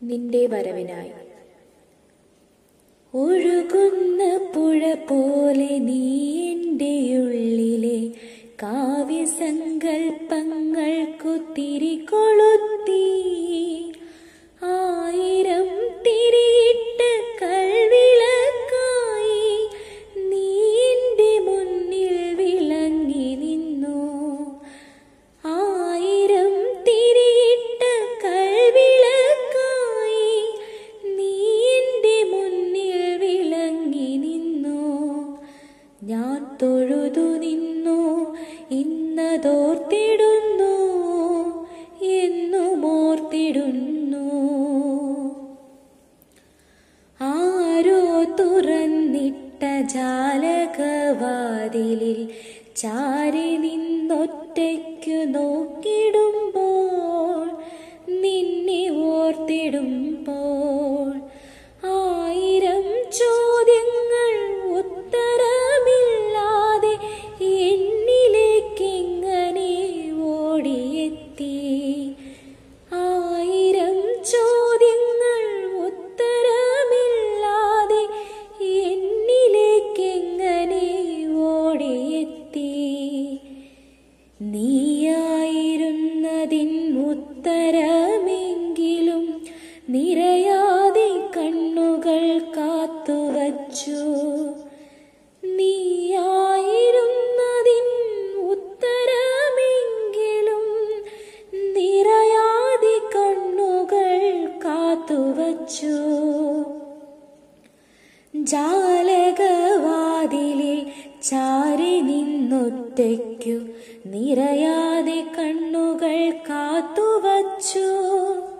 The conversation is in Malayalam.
നിന്റെ വരവിനായി ഒഴുകുന്ന പുഴ പോലെ നീ എൻ്റെ ഉള്ളിലെ കാവ്യസങ്കൽപ്പങ്ങൾക്കു തിരികൊളുത്തി ആയിരം തിരിയിട്ട് കൽവിളക്കായി നീ എൻ്റെ മുന്നിൽ വിളങ്ങി നിന്നു ആയിരം തിരിയിട്ട് കൽവിളക്കായി നീ എൻ്റെ മുന്നിൽ വിളങ്ങി നിന്നു ഞാൻ തൊഴുതു നിന്നു ഇന്നതോർത്തിടുന്നു എന്നും ഓർത്തിടുന്നു ആരോ തുറന്നിട്ട ജാലകവാതിലിൽ ചാരി നിന്നൊറ്റയ്ക്കു നോക്കിടുമ്പോൾ നിന്നെ ഓർത്തിടുമ്പോൾ ആയിരം ചോദ്യങ്ങൾ ഉത്തരമില്ലാതെ എന്നിലേക്കെങ്ങനെ ഓടിയെത്തി ആയിരം ചോദ്യങ്ങൾ ഉത്തരമില്ലാതെ എന്നിലേക്കെങ്ങനെ ഓടിയെത്തി നീയായിരുന്നതിൻ ഉത്തരമെങ്കിലും നിറയാതെ കണ്ണുകൾ കാത്തുവച്ചു നീയായിരുന്നതിൻ ഉത്തരമെങ്കിലും നിറയാതെ കണ്ണുകൾ കാത്തുവച്ചു ജാലകവാതിലിൽ ചാരി നിന്നൊറ്റയ്ക്കു നിറയാതെ കണ്ണുകൾ കാത്തുവച്ചു